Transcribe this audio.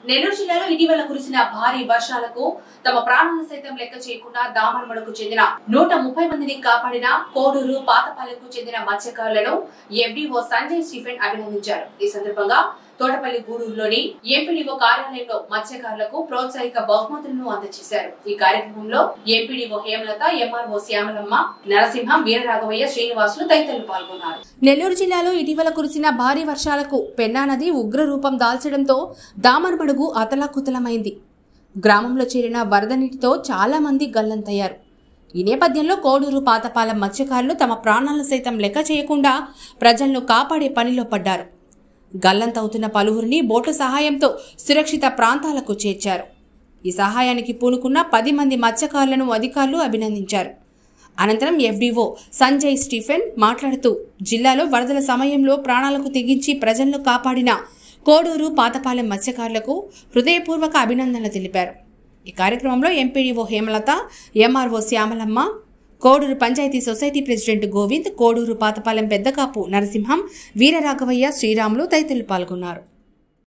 నెల్లూరు జిల్లాలో ఇటీవల కురిసిన భారీ వర్షాలకు తమ ప్రాణాలు సైతం లెక్క చేయకుండా దామర్మడకు చెందిన నూట ముప్పై మందిని కాపాడిన కోడూరు పాతపాలెకు చెందిన మత్స్యకారులను ఎండిఓ సంజయ్ స్టీఫెన్ అభినందించారు ఈ సందర్భంగా తోటపల్లి గూడూరులోని ఎంపీడీఓ కార్యాలయంలో మత్స్యకారులకు ప్రోత్సాహిక బహుమతులను అందజేశారు ఈ కార్యక్రమంలో ఎంపీడీఓ హేమలత ఎంఆర్ఓ శ్యామలమ్మ నరసింహం వీరరాఘవయ్య శ్రీనివాసులు తదితరులు పాల్గొన్నారు నెల్లూరు జిల్లాలో ఇటీవల కురిసిన భారీ వర్షాలకు పెన్నా నది ఉగ్ర రూపం దాల్చడంతో దామర్మడుగు అతలాకుతలమైంది గ్రామంలో చేరిన వరద నీటితో చాలా మంది గల్లంతయ్యారు ఈ నేపథ్యంలో కోడూరు పాతపాలెం మత్స్యకారులు తమ ప్రాణాలను సైతం లెక్క చేయకుండా ప్రజలను కాపాడే పనిలో పడ్డారు గల్లంతవుతున్న పలువురిని బోటు సహాయంతో సురక్షిత ప్రాంతాలకు చేర్చారు ఈ సహాయానికి పూనుకున్న పది మంది మత్స్యకారులను అధికారులు అభినందించారు అనంతరం ఎఫ్డీఓ సంజయ్ స్టీఫెన్ మాట్లాడుతూ జిల్లాలో వరదల సమయంలో ప్రాణాలకు తెగించి ప్రజలను కాపాడిన కోడూరు పాతపాలెం మత్స్యకారులకు హృదయపూర్వక అభినందనలు తెలిపారు ఈ కార్యక్రమంలో MPDO Hemalatha MRO Shyamalamma Koduru panchayati society president Govind Koduru Pathapalem Peddakapu Narasimham Veeraraghavaiah Sriramulu తదితరులు పాల్గొన్నారు